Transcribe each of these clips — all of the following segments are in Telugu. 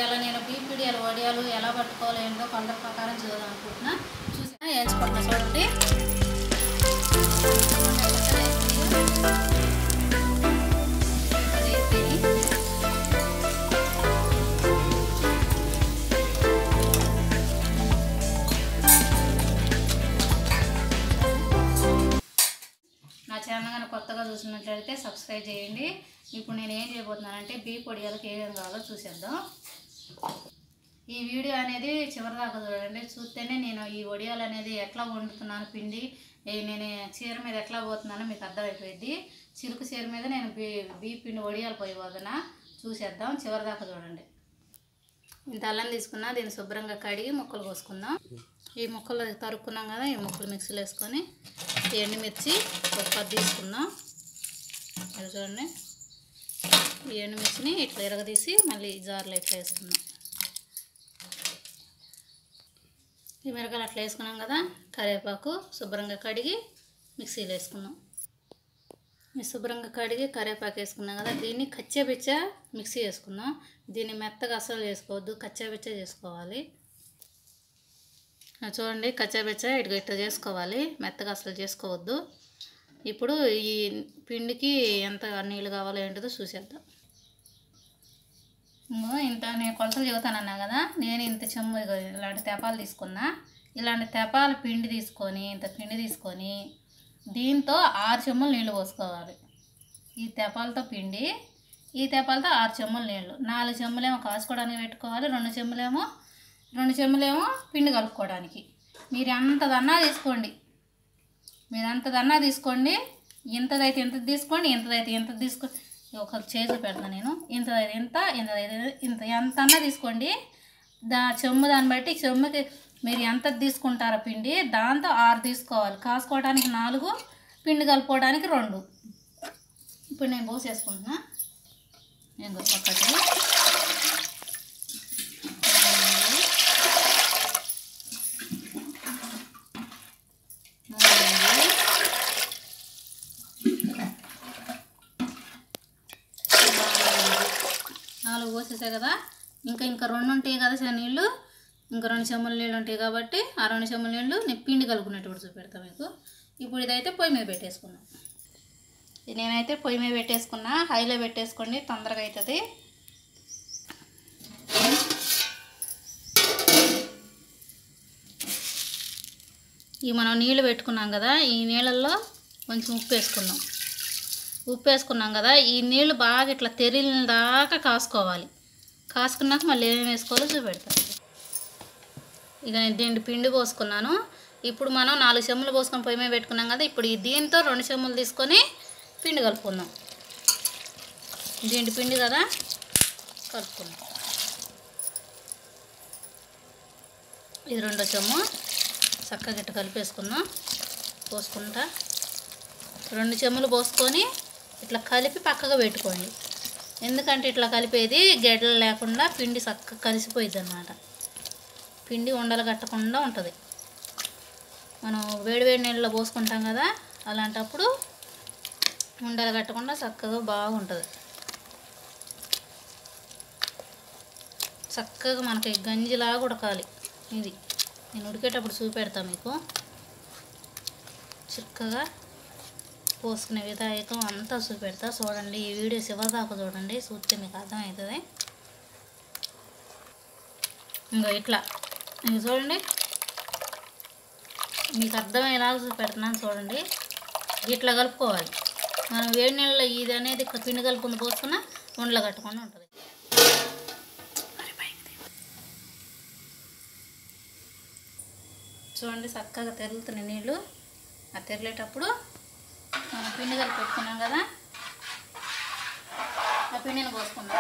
ఇవాళ నేను బీపీడిఎల్ వడియాలు ఎలా పట్టుకోవాలో ఏంటో కొలత ప్రకారం చూద్దాం అనుకుంటున్నా చూసి వేయించుకుంటున్నా చూడండి అది అయిపోయినాయి. నా ఛానల్ కానీ కొత్తగా చూసినట్లయితే సబ్స్క్రైబ్ చేయండి ఇప్పుడు నేను ఏం చేయబోతున్నానంటే బీ పొడియాలకు ఏమేమి కావాలో చూసేద్దాం ఈ వీడియో అనేది చివరిదాకా చూడండి చూస్తేనే నేను ఈ వడియాలు అనేది ఎట్లా వండుతున్నాను పిండి ఏ నేను చీర మీద ఎట్లా పోతున్నానో మీకు అర్థమైపోయింది చిలుకు చీర మీద నేను బీ బీ పిండి వడియాలు పోయి పోతున్నా చూసేద్దాం చివరిదాకా చూడండి ఇంత అల్లం తీసుకున్నా దీన్ని శుభ్రంగా కడిగి ముక్కలు కోసుకుందాం ఈ ముక్కలు తరుక్కున్నాం కదా ఈ ముక్కలు మిక్సీలో వేసుకొని ఈ ఎండుమిర్చి ఒక పది తీసుకుందాం ఇది చూడండి ఈ ఎండుమిర్చిని ఇట్లా ఎరగదీసి మళ్ళీ ఈ జార్లో ఇట్లా వేసుకుందాం ఈ మిరకాయలు అట్లా వేసుకున్నాం కదా కరివేపాకు శుభ్రంగా కడిగి మిక్సీలో వేసుకున్నాం ఈ శుభ్రంగా కడిగి కరివేపాకు వేసుకున్నాం కదా దీన్ని కచ్చాపిచ్చ మిక్సీ వేసుకుందాం దీన్ని మెత్తగా అసలు చేసుకోవద్దు కచ్చాపిచ్చ చేసుకోవాలి ఆ చూడండి కచ్చాపిచ్చ ఇటుగా ఇట్లా చేసుకోవాలి మెత్తగా అసలు చేసుకోవద్దు ఇప్పుడు ఈ పిండికి ఎంత నీళ్ళు కావాలో ఏంటిదో చూసేద్దాం ఇంకో ఇంత నేను కొలతలు చెబుతానన్నా కదా నేను ఇంత చెమ్ము ఇగో ఇలాంటి తెపాలు తీసుకున్నా ఇలాంటి తెపాల పిండి తీసుకొని ఇంత పిండి తీసుకొని దీంతో ఆరు చెమ్ములు నీళ్ళు పోసుకోవాలి ఈ తెపాలతో పిండి ఈ తెపాలతో ఆరు చెమ్ములు నీళ్ళు నాలుగు చెమ్ములేమో కాసుకోవడానికి పెట్టుకోవాలి రెండు చెమ్ములేమో రెండు చెమ్ములేమో పిండి కలుపుకోవడానికి మీరు ఎంతదన్నా తీసుకోండి మీరు అంతదన్నా తీసుకోండి ఇంతదైతే ఇంత తీసుకోండి ఇంతదైతే ఇంత తీసుకోండి ఒక చేసి పెడతాను నేను ఇంతదైతే ఇంత ఇంతదైతే ఇంత ఎంత అన్నా తీసుకోండి దా చెమ్ము దాన్ని బట్టి చెమ్ముకి మీరు ఎంత తీసుకుంటారో పిండి దాంతో ఆరు తీసుకోవాలి కాసుకోవడానికి నాలుగు పిండి కలుపుకోవడానికి రెండు ఇప్పుడు నేను పోసేసుకుంటున్నా నేను ఒకటి మూడు నాలుగు పోసేసాయి కదా ఇంకా ఇంకా రెండు ఉంటాయి కదా సార్ నీళ్ళు ఇంకా రెండు చెమ్మల నీళ్ళు ఉంటాయి కాబట్టి ఆ రెండు చెమ్మల నీళ్ళు నేను పిండి కలుపుకున్నట్టు చూపెడతా మీకు ఇప్పుడు ఇదైతే పొయ్యి మీద పెట్టేసుకున్నాం ఇది నేనైతే పొయ్యి మీద పెట్టేసుకున్నా హైలో పెట్టేసుకోండి తొందరగా అవుతుంది ఈ మనం నీళ్ళు పెట్టుకున్నాం కదా ఈ నీళ్ళల్లో కొంచెం ఉప్పు వేసుకుందాం ఉప్పు వేసుకున్నాం కదా ఈ నీళ్ళు బాగా ఇట్లా తెరిలిన దాకా కాసుకోవాలి కాసుకున్నాక మళ్ళీ ఏమేమి వేసుకోవాలో చూపెడతాను ఇక నేను దీంట్లో పిండి పోసుకున్నాను ఇప్పుడు మనం నాలుగు చెమ్ములు పోసుకొని పొయ్యి మీద పెట్టుకున్నాం కదా ఇప్పుడు ఈ దీంతో రెండు చెమ్ములు తీసుకొని పిండి కలుపుకుందాం దీంట్లో పిండి కదా కలుపుకుందాం ఇది రెండో చెమ్ము చక్కగా ఇట్ట కలిపేసుకుందాం పోసుకుంటా రెండు చెమ్ములు పోసుకొని ఇట్లా కలిపి పక్కగా పెట్టుకోండి ఎందుకంటే ఇట్లా కలిపేది గెడలు లేకుండా పిండి చక్కగా కలిసిపోయిద్ది అనమాట పిండి ఉండలు కట్టకుండా ఉంటుంది మనం వేడి వేడి నీళ్ళలో పోసుకుంటాం కదా అలాంటప్పుడు ఉండలు కట్టకుండా చక్కగా బాగుంటుంది చక్కగా మనకి గంజిలాగా ఉడకాలి ఇది నేను ఉడికేటప్పుడు చూపెడతా మీకు చిక్కగా పోసుకునే విధాయకం అంతా చూపెడతా చూడండి ఈ వీడియో చివరిదాకా చూడండి చూస్తే మీకు అర్థమవుతుంది ఇంకో ఇట్లా ఇంక చూడండి మీకు అర్థమయ్యేలాగా చూపెడుతున్నాను చూడండి ఇట్లా కలుపుకోవాలి మనం వేడి నీళ్ళలో ఇది అనేది ఇక్కడ పిండి కలుపుకుని పోసుకున్న ఉండలు కట్టకుండా ఉంటుంది చూడండి చక్కగా తెరులుతున్నాయి నీళ్ళు ఆ తెరలేటప్పుడు మనం పిండి కలిపి పెట్టుకున్నాం కదా ఆ పిండిని పోసుకుందాం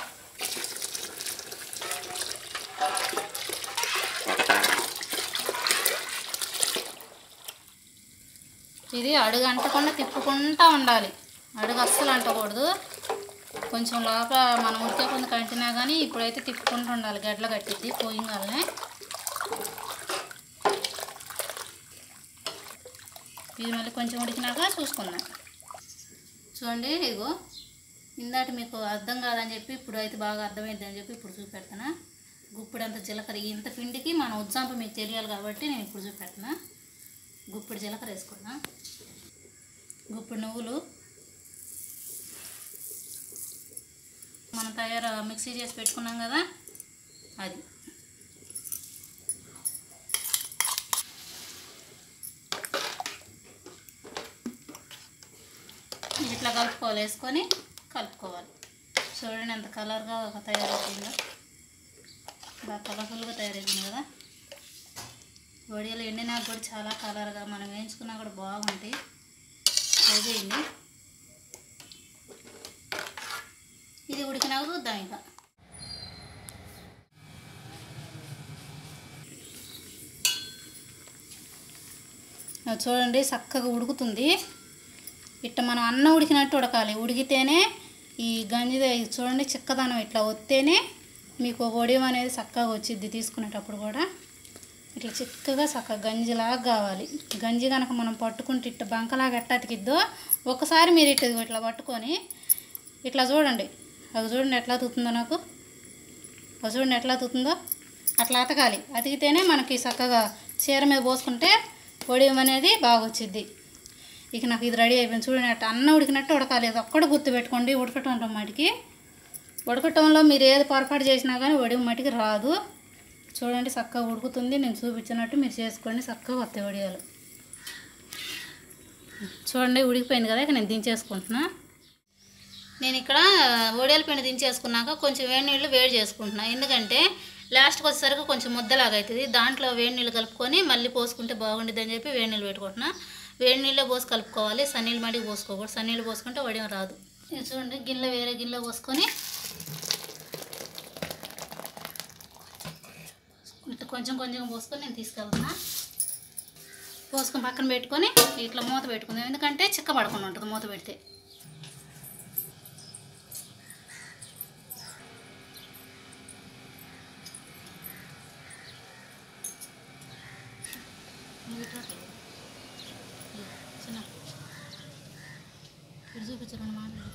ఇది అడుగు అంటకుండా తిప్పుకుంటూ ఉండాలి అడుగు అస్సలు అంటకూడదు కొంచెం లోపల మనం ఉడికే కొంత కంటినా కానీ ఇప్పుడైతే తిప్పుకుంటూ ఉండాలి గడ్డలు కట్టిద్ది పోయింగానే ఇది మళ్ళీ కొంచెం ఉడికినాక చూసుకుందాం చూడండి ఇగో ఇందాక మీకు అర్థం కాదని చెప్పి ఇప్పుడు అయితే బాగా అర్థమైంది అని చెప్పి ఇప్పుడు చూపెడతాను గుప్పిడంత జీలకర్ర ఇంత పిండికి మన ఉజ్జాంపు మీకు తెలియాలి కాబట్టి నేను ఇప్పుడు చూపెడతాను గుప్పిడి జీలకర్ర వేసుకున్నా గుప్పిడి నువ్వులు మనం తయారు మిక్సీ చేసి పెట్టుకున్నాం కదా అది ఇట్లా కలుపుకోవాలి వేసుకొని కలుపుకోవాలి చూడండి ఎంత కలర్గా ఒక తయారైపోయిందో బాగా కలర్ఫుల్గా తయారైంది కదా వడియాలు ఎండినాక కూడా చాలా కలర్గా మనం వేయించుకున్నా కూడా బాగుంటాయి అయిపోయింది ఇది ఉడికినాక చూద్దాం ఇంకా అది చూడండి చక్కగా ఉడుకుతుంది ఇట్ట మనం అన్నం ఉడికినట్టు ఉడకాలి ఉడికితేనే ఈ గంజి ఇది చూడండి చిక్కదనం ఇట్లా వస్తేనే మీకు వడియం అనేది చక్కగా వచ్చిద్ది తీసుకునేటప్పుడు కూడా ఇట్లా చిక్కగా చక్కగా గంజిలాగా కావాలి గంజి కనుక మనం పట్టుకుంటే ఇట్ట బంకలాగా ఎట్ట అతికిద్దో ఒకసారి మీరు ఇట్ట ఇదిగో ఇట్లా పట్టుకొని ఇట్లా చూడండి అది చూడండి ఎట్లా అతుకుతుందో నాకు అది చూడండి ఎట్లా అతుకుతుందో అట్లా అతకాలి అతికితేనే మనకి చక్కగా చీర మీద పోసుకుంటే వడియం అనేది బాగా వచ్చిద్ది ఇక నాకు ఇది రెడీ అయిపోయింది చూడండి అట్ట అన్నం ఉడికినట్టు ఉడకాలి అది ఒక్కటి గుర్తు పెట్టుకోండి ఉడకటం అంటాం మటుకి ఉడకటంలో మీరు ఏది పొరపాటు చేసినా కానీ వడియం మటుకి రాదు చూడండి చక్కగా ఉడుకుతుంది నేను చూపించినట్టు మీరు చేసుకోండి చక్కగా వస్తాయి వడియాలు చూడండి ఉడికిపోయింది కదా ఇక నేను దించేసుకుంటున్నా నేను ఇక్కడ వడియాల పిండి దించేసుకున్నాక కొంచెం వేడి నీళ్ళు వేడి చేసుకుంటున్నా ఎందుకంటే లాస్ట్కి వచ్చేసరికి కొంచెం ముద్దలాగా అవుతుంది దాంట్లో వేడి నీళ్ళు కలుపుకొని మళ్ళీ పోసుకుంటే బాగుంటుంది అని చెప్పి వేడి నీళ్ళు పెట్టుకుంటున్నా వేడి నీళ్ళే పోసి కలుపుకోవాలి సన్నీళ్ళు మడికి పోసుకోకూడదు సన్నీళ్ళు పోసుకుంటే వడియం రాదు ఇది చూడండి గిన్నె వేరే గిన్నెలో పోసుకొని ఇట్లా కొంచెం కొంచెం పోసుకొని నేను తీసుకెళ్తున్నా పోసుకొని పక్కన పెట్టుకొని ఇట్లా మూత పెట్టుకుందాం ఎందుకంటే చిక్క పడకుండా ఉంటుంది మూత పెడితే చిన్న ఇటు చూపించరండి మాట్లాడి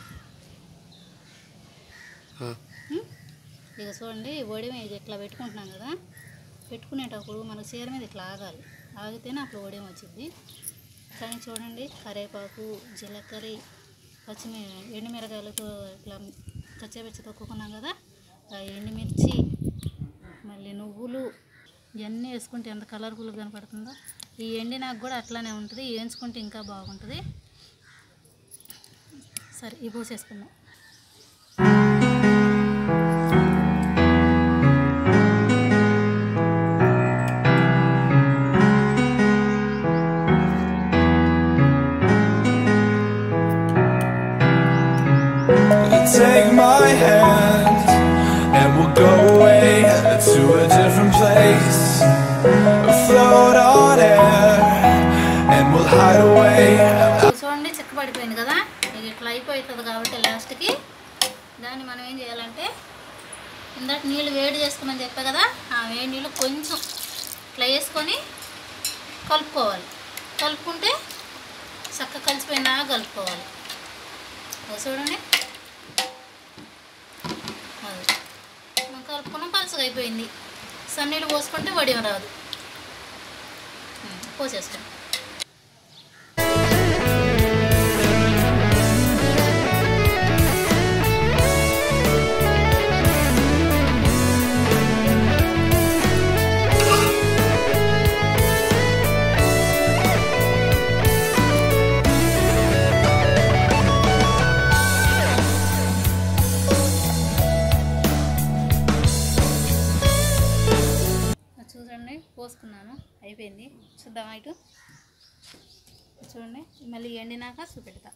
ఇక చూడండి వడియం ఇది ఇట్లా పెట్టుకుంటున్నాం కదా పెట్టుకునేటప్పుడు మన చీర మీద ఇట్లా ఆగాలి ఆగితేనే అప్పుడు వడియం వచ్చింది కానీ చూడండి కరేపాకు జీలకర్ర పచ్చిమి ఎండుమిరకాయలతో ఇట్లా కచ్చాపిచ్చి తొక్కుకున్నాం కదా ఆ ఎండుమిర్చి మళ్ళీ నువ్వులు ఇవన్నీ వేసుకుంటే ఎంత కలర్ఫుల్గా కనపడుతుందో ఈ ఎండినాకు కూడా అట్లానే ఉంటుంది వేయించుకుంటే ఇంకా బాగుంటుంది సరే ఈ పోసేసుకుందాం Take my hand and we'll go away to a different place. Float on air and we'll hide away. చూడండి చిక్కబడిపోయింది కదా ఇక ఇట్లా అయిపోతుంది కాబట్టి లాస్ట్కి దాన్ని మనం ఏం చేయాలంటే ఇందాక నీళ్ళు వేడి చేసుకున్నాను చెప్పా కదా ఆ వేడి నీళ్ళు కొంచెం ఇట్లా వేసుకొని కలుపుకోవాలి కలుపుకుంటే చక్క కలిసిపోయినా కలుపుకోవాలి అది చూడండి అది మనం కలుపుకున్నాం పలుసగా అయిపోయింది సన్నీళ్ళు పోసుకుంటే వడియం రాదు ఉం, పోసేస్తాం అది చూడండి పోసుకున్నాను అయిపోయింది చూద్దామా ఇటు చూడండి మళ్ళీ ఎండినాక చూపెడతా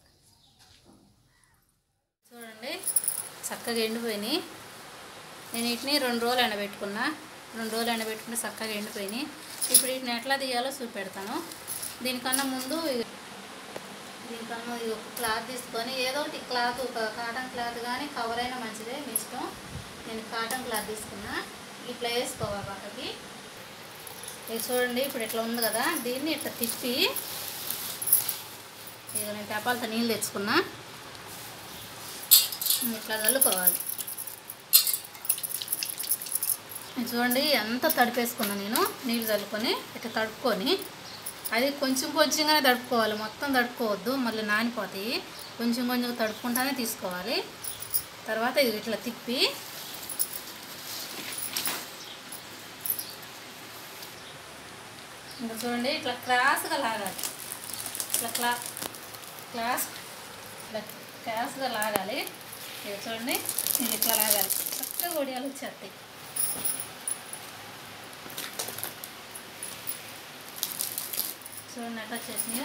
చూడండి చక్కగా ఎండిపోయినాయి నేను వీటిని రెండు రోజులు ఎండబెట్టుకున్నా రెండు రోజులు ఎండబెట్టుకుంటే చక్కగా ఎండిపోయినాయి ఇప్పుడు వీటిని ఎట్లా తీయాలో చూపెడతాను దీనికన్నా ముందు ఇ- దీనికన్నా ఇది ఒక క్లాత్ తీసుకొని ఏదో ఒకటి క్లాత్ ఒక కాటన్ క్లాత్ కానీ కవర్ అయినా మంచిదే మీ ఇష్టం నేను కాటన్ క్లాత్ తీసుకున్నా ఇట్లా వేసుకోవాలి పక్కకి ఇది చూడండి ఇప్పుడు ఇట్లా ఉంది కదా దీన్ని ఇట్లా తిప్పి ఇక నేను తెప్పాలతో నీళ్ళు తెచ్చుకున్నా ఇట్లా చల్లుకోవాలి ఇది చూడండి ఎంత తడిపేసుకున్నా నేను నీళ్ళు చల్లుకొని ఇట్లా తడుపుకొని అది కొంచెం కొంచెంగానే తడుపుకోవాలి మొత్తం తడుపుకోవద్దు మళ్ళీ నానిపోతాయి కొంచెం కొంచెం తడుపుకుంటానే తీసుకోవాలి తర్వాత ఇది ఇట్లా తిప్పి ఇంకా చూడండి ఇట్లా క్రాస్గా లాగాలి ఇట్లా క్లా క్లాస్ ఇట్లా క్రాస్గా లాగాలి ఇది చూడండి ఇది ఇట్లా లాగాలి చక్కగా ఒడియాలు వచ్చేస్తాయి చూడండి అట్లా వచ్చేసినాయి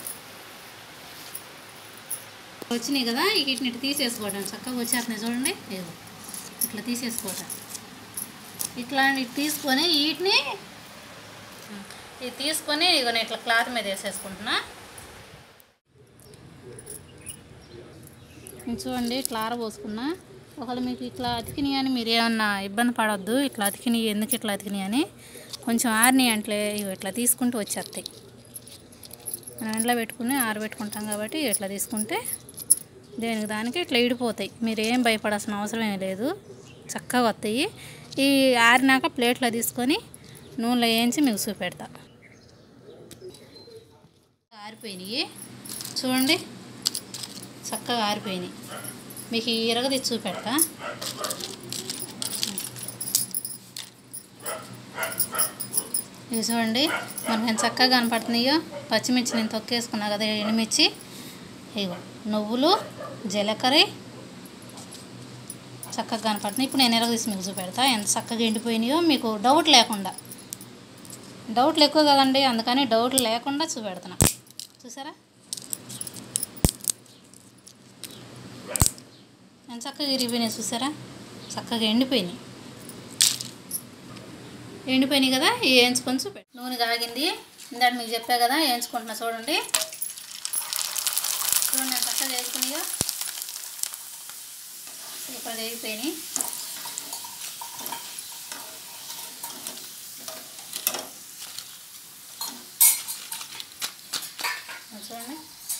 వచ్చినాయి కదా ఈ వీటిని ఇట్లా తీసేసుకోవడం చక్కగా వచ్చేస్తున్నాయి చూడండి ఇదిగో ఇట్లా తీసేసుకోవటం ఇట్లా ఇటు తీసుకొని వీటిని ఇది తీసుకొని ఇక నేను ఇట్లా క్లాత్ మీద వేసేసుకుంటున్నా ఇది చూడండి ఇట్లా ఆరబోసుకున్నా ఒకవేళ మీకు ఇట్లా అతికినాయి అని మీరు ఏమన్నా ఇబ్బంది పడొద్దు ఇట్లా అతికినాయి ఎందుకు ఇట్లా అతికినాయి అని కొంచెం ఆరినాయి అంటే ఇవి ఇట్లా తీసుకుంటూ వచ్చేస్తాయి మనం ఎండలో పెట్టుకుని ఆరబెట్టుకుంటాం కాబట్టి ఇట్లా తీసుకుంటే దేనికి దానికి ఇట్లా ఇడిపోతాయి మీరు ఏం భయపడాల్సిన అవసరం ఏం లేదు చక్కగా వస్తాయి ఈ ఆరినాక ప్లేట్లో తీసుకొని నూనెలో వేయించి మీకు చూపెడతా ఆరిపోయినాయి చూడండి చక్కగా ఆరిపోయినాయి మీకు ఈ ఇరగది చూపెడతా ఇది చూడండి మనకి ఎంత చక్కగా కనపడుతున్నాయో పచ్చిమిర్చి నేను తొక్కేసుకున్నా కదా ఎండుమిర్చి ఇగో నువ్వులు జీలకర్ర చక్కగా కనపడుతున్నాయి ఇప్పుడు నేను ఎరగదీసి మీకు చూపెడతా ఎంత చక్కగా ఎండిపోయినాయో మీకు డౌట్ లేకుండా డౌట్లు ఎక్కువ కదండి అందుకని డౌట్ లేకుండా చూపెడుతున్నా చూసారా ఎంత చక్కగా ఇరిగిపోయినాయి చూసారా చక్కగా ఎండిపోయినాయి ఎండిపోయినాయి కదా ఇవి వేయించుకొని చూపెట్టు నూనె కాగింది ఇందాక మీకు చెప్పా కదా వేయించుకుంటున్నా చూడండి చూడండి నేను చక్కగా వేసుకునిగా సూపర్ వేగిపోయినాయి ఇది చూడండి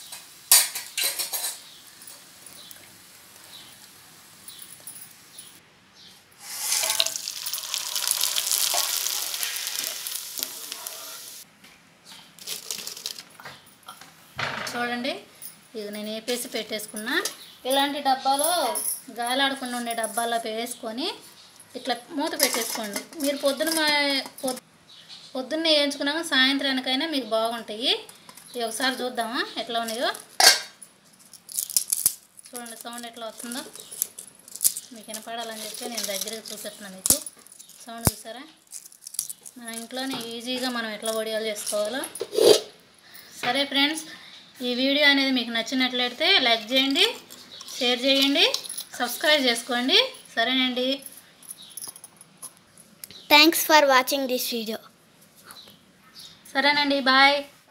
చూడండి ఇది నేను వేపేసి పెట్టేసుకున్నా ఇలాంటి డబ్బాలో గాలాడకుండా ఉండే డబ్బాలో వేసుకొని ఇట్లా మూత పెట్టేసుకోండి మీరు పొద్దున మా- పొద్- పొద్దున్నే వేయించుకున్నాక సాయంత్రానికైనా మీకు బాగుంటాయి ఇవి ఒకసారి చూద్దామా ఎట్లా ఉన్నాయో చూడండి సౌండ్ ఎట్లా వస్తుందో మీకు వినపడాలని చెప్పి నేను దగ్గరికి చూసేస్తున్నాను మీకు సౌండ్ చూసారా మన ఇంట్లోనే ఈజీగా మనం ఎట్లా వడియాలు చేసుకోవాలో సరే ఫ్రెండ్స్ ఈ వీడియో అనేది మీకు నచ్చినట్లయితే లైక్ చేయండి షేర్ చేయండి సబ్స్క్రైబ్ చేసుకోండి సరేనండి Thanks for watching this video. సరేనండి బాయ్